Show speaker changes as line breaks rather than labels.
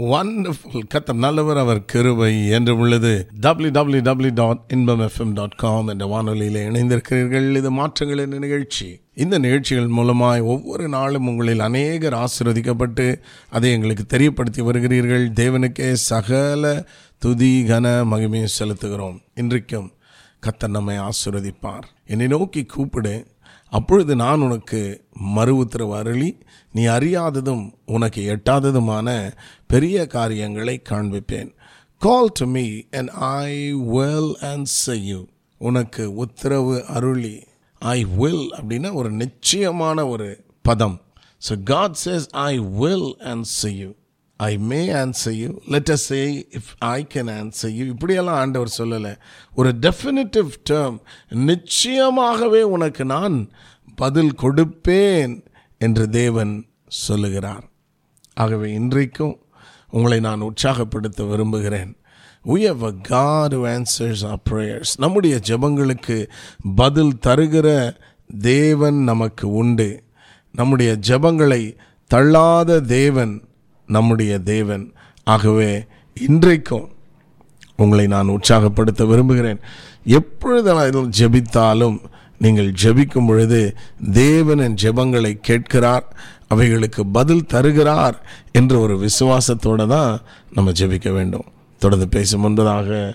wonderful கத்தர் நல்லவர் அவர் கிருபை என்றும் உள்ளது W W W dot Inbam FM dot com என்ற வானொலியில் இணைந்திருக்கிறீர்கள் இது மாற்றங்களின் நிகழ்ச்சி இந்த நிகழ்ச்சிகள் மூலமாய் ஒவ்வொரு நாளும் உங்களில் அநேகர் ஆசீர்வதிக்கப்பட்டு அதை எங்களுக்கு தெரியப்படுத்தி வருகிறீர்கள் தேவனுக்கே சகல துதி கன மகிமையை செலுத்துகிறோம் இன்றைக்கும் கத்தர் நம்மை ஆசீர்வதிப்பார் என்னை நோக்கி கூப்பிடு அப்பொழுது நான் உனக்கு மறு உத்தரவு அருளி நீ அறியாததும் உனக்கு எட்டாததுமான பெரிய காரியங்களை காண்பிப்பேன் call to me and I will answer you உனக்கு உத்தரவு அருளி ஐ வில் அப்படின்னா ஒரு நிச்சயமான ஒரு பதம் so God says I will answer you I may answer you let us say if I can answer you இப்படியெல்லாம் ஆண்டவர் சொல்லலை ஒரு டெஃபினிட்டிவ் டேர்ம் நிச்சயமாகவே உனக்கு நான் பதில் கொடுப்பேன் என்று தேவன் சொல்லுகிறார் ஆகவே இன்றைக்கும் உங்களை நான் உற்சாகப்படுத்த விரும்புகிறேன் we have a God who answers our prayers நம்முடைய ஜெபங்களுக்கு பதில் தருகிற தேவன் நமக்கு உண்டு நம்முடைய ஜெபங்களை தள்ளாத தேவன் நம்முடைய தேவன் ஆகவே இன்றைக்கும் உங்களை நான் உற்சாகப்படுத்த விரும்புகிறேன் எப்பொழுது ஜெபித்தாலும் நீங்கள் ஜெபிக்கும் பொழுது தேவனின் ஜெபங்களை கேட்கிறார் அவைகளுக்கு பதில் தருகிறார் என்ற ஒரு விசுவாசத்தோடு தான் நம்ம ஜெபிக்க வேண்டும் தொடர்ந்து பேசும் முன்பதாக